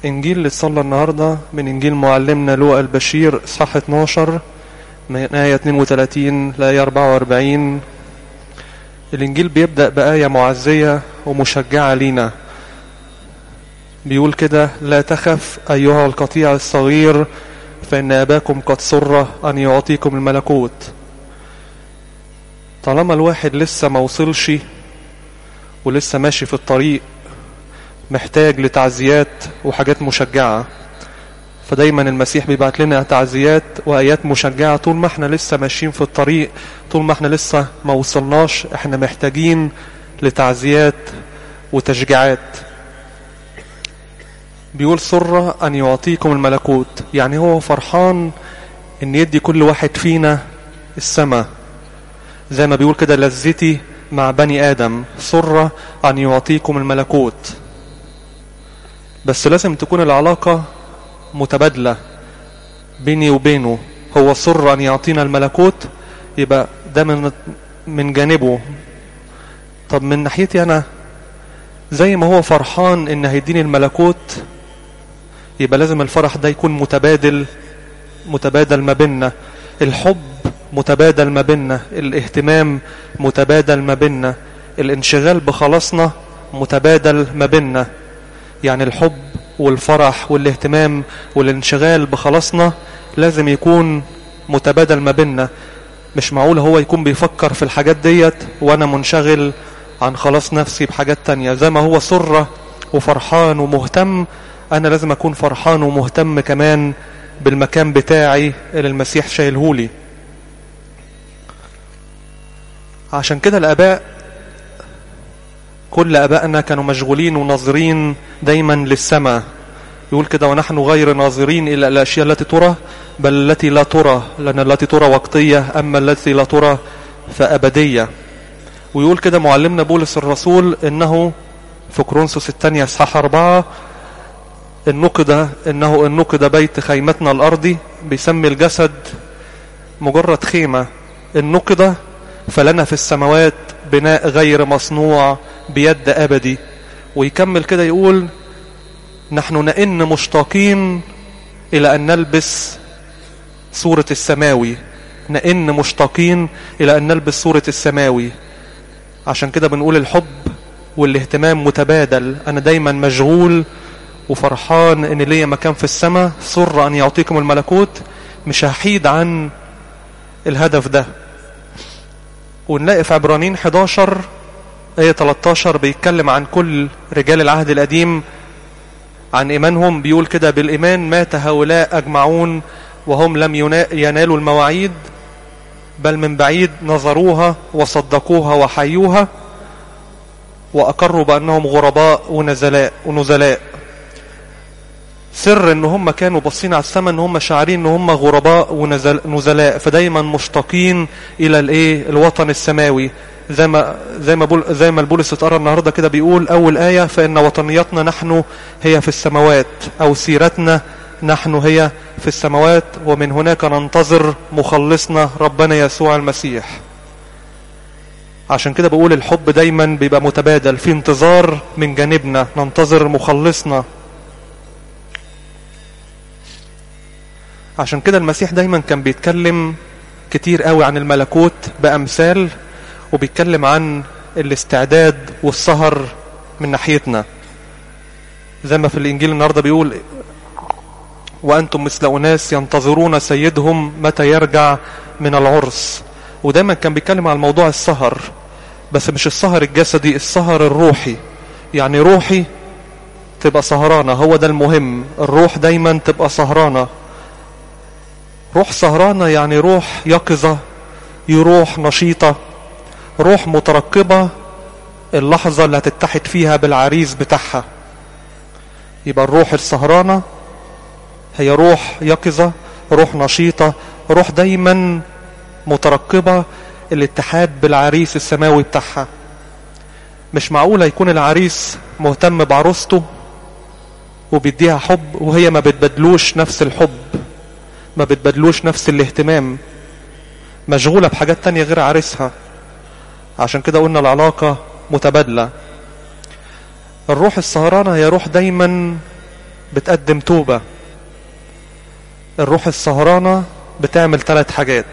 إنجيل اللي صلى النهاردة من إنجيل معلمنا لوقا البشير صح 12 من آية 32 لآية 44 الإنجيل بيبدأ بآية معزية ومشجعة لينا بيقول كده لا تخف أيها القطيع الصغير فإن أباكم قد سر أن يعطيكم الملكوت طالما الواحد لسه ما وصلش ولسه ماشي في الطريق محتاج لتعزيات وحاجات مشجعة فدايما المسيح بيبعت لنا تعزيات وآيات مشجعة طول ما احنا لسه ماشيين في الطريق طول ما احنا لسه ما وصلناش احنا محتاجين لتعزيات وتشجيعات بيقول سر أن يعطيكم الملكوت يعني هو فرحان أن يدي كل واحد فينا السماء زي ما بيقول كده لذتي مع بني آدم سر أن يعطيكم الملكوت بس لازم تكون العلاقة متبادلة بيني وبينه هو سر أن يعطينا الملكوت يبقى ده من من جانبه طب من ناحيتي أنا زي ما هو فرحان إن هيديني الملكوت يبقى لازم الفرح ده يكون متبادل متبادل ما بيننا الحب متبادل ما بيننا الاهتمام متبادل ما بيننا الانشغال بخلاصنا متبادل ما بيننا يعني الحب والفرح والاهتمام والانشغال بخلاصنا لازم يكون متبادل ما بيننا مش معقول هو يكون بيفكر في الحاجات ديت وانا منشغل عن خلاص نفسي بحاجات تانية زي ما هو سرة وفرحان ومهتم انا لازم اكون فرحان ومهتم كمان بالمكان بتاعي اللي المسيح شايلهولي عشان كده الاباء كل ابائنا كانوا مشغولين وناظرين دايما للسماء يقول كده ونحن غير ناظرين الى الاشياء التي ترى بل التي لا ترى لان التي ترى وقتيه اما التي لا ترى فابديه ويقول كده معلمنا بولس الرسول انه في كورنثوس الثانيه اصحاح اربعه النقد انه النقد بيت خيمتنا الارضي بيسمي الجسد مجرد خيمه النقد فلنا في السماوات بناء غير مصنوع بيد ابدي ويكمل كده يقول نحن نئن مشتاقين الى ان نلبس صورة السماوي نئن مشتاقين الى ان نلبس صورة السماوي عشان كده بنقول الحب والاهتمام متبادل انا دايما مشغول وفرحان ان ليا مكان في السماء سر ان يعطيكم الملكوت مش هحيد عن الهدف ده ونلاقي في عبرانيين 11 آية 13 بيتكلم عن كل رجال العهد القديم عن إيمانهم بيقول كده بالإيمان مات هؤلاء أجمعون وهم لم ينالوا المواعيد بل من بعيد نظروها وصدقوها وحيوها وأقروا بأنهم غرباء ونزلاء ونزلاء سر ان هم كانوا باصين على السماء ان هم شاعرين ان هم غرباء ونزلاء فدايما مشتاقين الى الايه الوطن السماوي زي ما زي ما بول زي ما البولس اتقرا النهارده كده بيقول اول ايه فان وطنيتنا نحن هي في السماوات او سيرتنا نحن هي في السماوات ومن هناك ننتظر مخلصنا ربنا يسوع المسيح عشان كده بقول الحب دايما بيبقى متبادل في انتظار من جانبنا ننتظر مخلصنا عشان كده المسيح دايما كان بيتكلم كتير قوي عن الملكوت بأمثال وبيتكلم عن الاستعداد والسهر من ناحيتنا زي ما في الإنجيل النهاردة بيقول وأنتم مثل أناس ينتظرون سيدهم متى يرجع من العرس ودايما كان بيتكلم عن موضوع السهر بس مش السهر الجسدي السهر الروحي يعني روحي تبقى سهرانة هو ده المهم الروح دايما تبقى سهرانة روح سهرانة يعني روح يقظة روح نشيطة روح مترقبة اللحظة اللي هتتحد فيها بالعريس بتاعها يبقى الروح السهرانة هي روح يقظة روح نشيطة روح دايما مترقبة الاتحاد بالعريس السماوي بتاعها مش معقولة يكون العريس مهتم بعروسته وبيديها حب وهي ما بتبدلوش نفس الحب ما بتبدلوش نفس الاهتمام مشغولة بحاجات تانية غير عريسها عشان كده قلنا العلاقة متبادلة الروح السهرانة هي روح دايما بتقدم توبة الروح السهرانة بتعمل ثلاث حاجات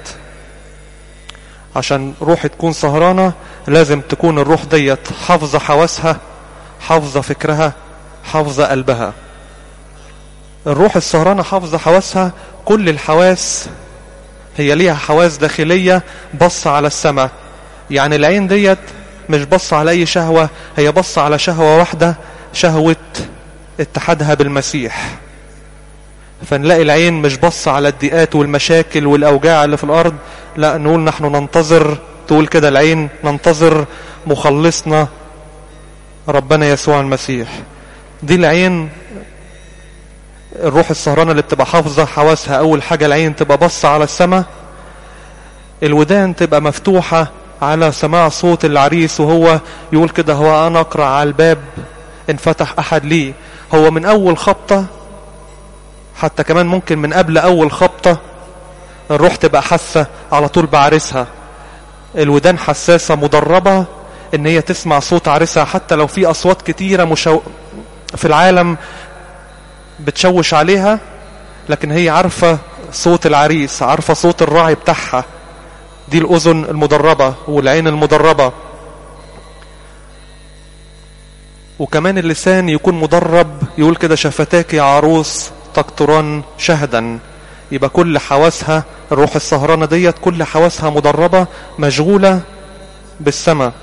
عشان روحي تكون سهرانة لازم تكون الروح ديت حافظة حواسها حافظة فكرها حافظة قلبها الروح السهرانة حافظة حواسها كل الحواس هي ليها حواس داخلية بص على السماء يعني العين ديت مش بص على أي شهوة هي بص على شهوة واحدة شهوة اتحادها بالمسيح فنلاقي العين مش بص على الضيقات والمشاكل والأوجاع اللي في الأرض لا نقول نحن ننتظر تقول كده العين ننتظر مخلصنا ربنا يسوع المسيح دي العين الروح السهرانة اللي بتبقى حافظة حواسها أول حاجة العين تبقى بص على السماء الودان تبقى مفتوحة على سماع صوت العريس وهو يقول كده هو أنا أقرأ على الباب إن فتح أحد لي هو من أول خبطة حتى كمان ممكن من قبل أول خبطة الروح تبقى حاسة على طول بعرسها الودان حساسة مدربة ان هي تسمع صوت عرسها حتى لو في اصوات كتيرة مشو... في العالم بتشوش عليها لكن هي عارفة صوت العريس عارفة صوت الراعي بتاعها دي الاذن المدربة والعين المدربة وكمان اللسان يكون مدرب يقول كده شفتاك يا عروس تقطران شهدا يبقى كل حواسها الروح السهرانة ديت كل حواسها مدربة مشغولة بالسماء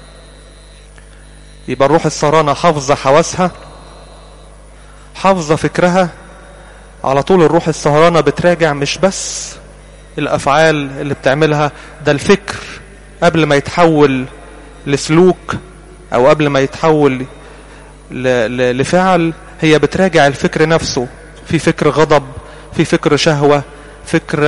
يبقى الروح السهرانة حافظة حواسها حافظة فكرها على طول الروح السهرانة بتراجع مش بس الأفعال اللي بتعملها ده الفكر قبل ما يتحول لسلوك أو قبل ما يتحول لفعل هي بتراجع الفكر نفسه في فكر غضب في فكر شهوة فكر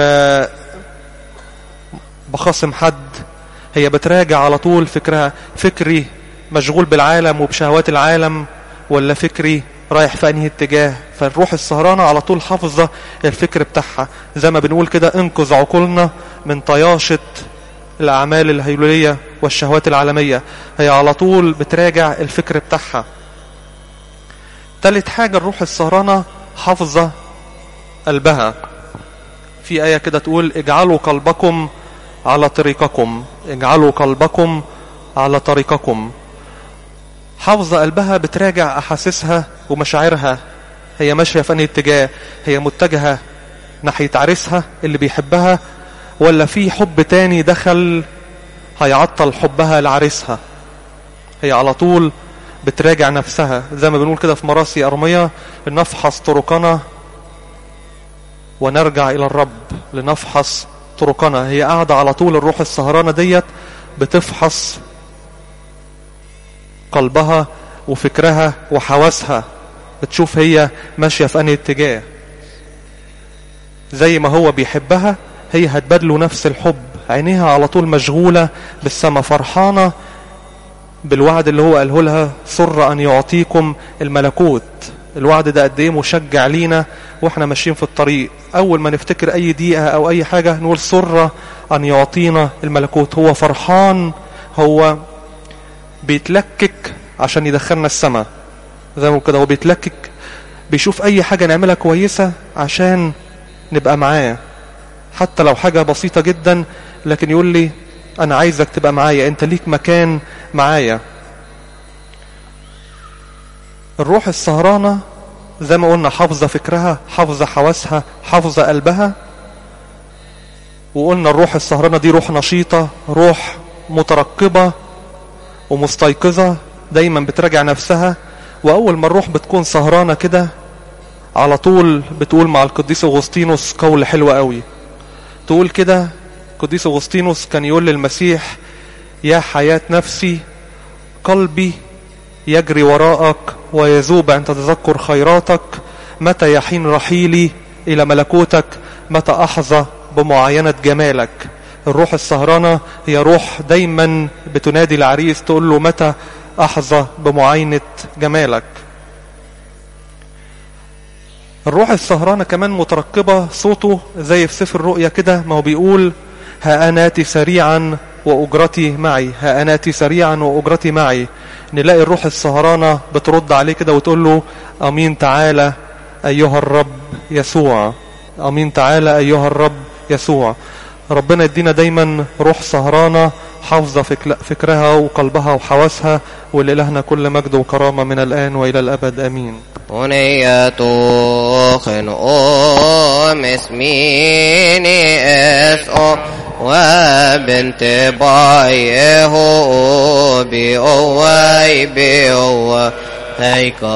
بخاصم حد هي بتراجع على طول فكرها فكري مشغول بالعالم وبشهوات العالم ولا فكري رايح في انهي اتجاه فالروح السهرانة على طول حافظة الفكر بتاعها زي ما بنقول كده انقذ عقولنا من طياشة الأعمال الهيلولية والشهوات العالمية هي على طول بتراجع الفكر بتاعها تالت حاجة الروح السهرانة حافظة قلبها في آية كده تقول اجعلوا قلبكم على طريقكم اجعلوا قلبكم على طريقكم حافظة قلبها بتراجع أحاسيسها ومشاعرها هي ماشية في أنهي اتجاه هي متجهة ناحية عريسها اللي بيحبها ولا في حب تاني دخل هيعطل حبها لعريسها هي على طول بتراجع نفسها زي ما بنقول كده في مراسي أرمية نفحص طرقنا ونرجع إلى الرب لنفحص طرقنا هي قاعدة على طول الروح السهرانة ديت بتفحص قلبها وفكرها وحواسها بتشوف هي ماشية في أنهي اتجاه زي ما هو بيحبها هي هتبادله نفس الحب عينيها على طول مشغولة بالسما فرحانة بالوعد اللي هو قاله لها سر أن يعطيكم الملكوت الوعد ده قد ايه مشجع لينا واحنا ماشيين في الطريق اول ما نفتكر اي دقيقة او اي حاجة نقول سر ان يعطينا الملكوت هو فرحان هو بيتلكك عشان يدخلنا السماء زي ما كده هو بيتلكك بيشوف اي حاجة نعملها كويسة عشان نبقى معاه حتى لو حاجة بسيطة جدا لكن يقول لي انا عايزك تبقى معايا انت ليك مكان معايا الروح السهرانة زي ما قلنا حافظة فكرها حافظة حواسها حافظة قلبها وقلنا الروح السهرانة دي روح نشيطة روح مترقبة ومستيقظة دايما بتراجع نفسها وأول ما الروح بتكون سهرانة كده على طول بتقول مع القديس أغسطينوس قول حلو قوي تقول كده القديس أغسطينوس كان يقول للمسيح يا حياة نفسي قلبي يجري وراءك ويذوب عند تذكر خيراتك متى يحين رحيلي إلى ملكوتك متى أحظى بمعاينة جمالك الروح السهرانة هي روح دايما بتنادي العريس تقول له متى أحظى بمعاينة جمالك الروح السهرانة كمان مترقبة صوته زي في سفر الرؤيا كده ما هو بيقول ها أناتي سريعا وأجرتي معي ها أناتي سريعا وأجرتي معي نلاقي الروح السهرانة بترد عليه كده وتقول له أمين تعالى أيها الرب يسوع أمين تعالى أيها الرب يسوع ربنا يدينا دايما روح سهرانة حافظة فكرها وقلبها وحواسها ولإلهنا كل مجد وكرامة من الآن وإلى الأبد أمين ونية خن أم اسميني اسأو وبنت بايه بأوي بأوي هيك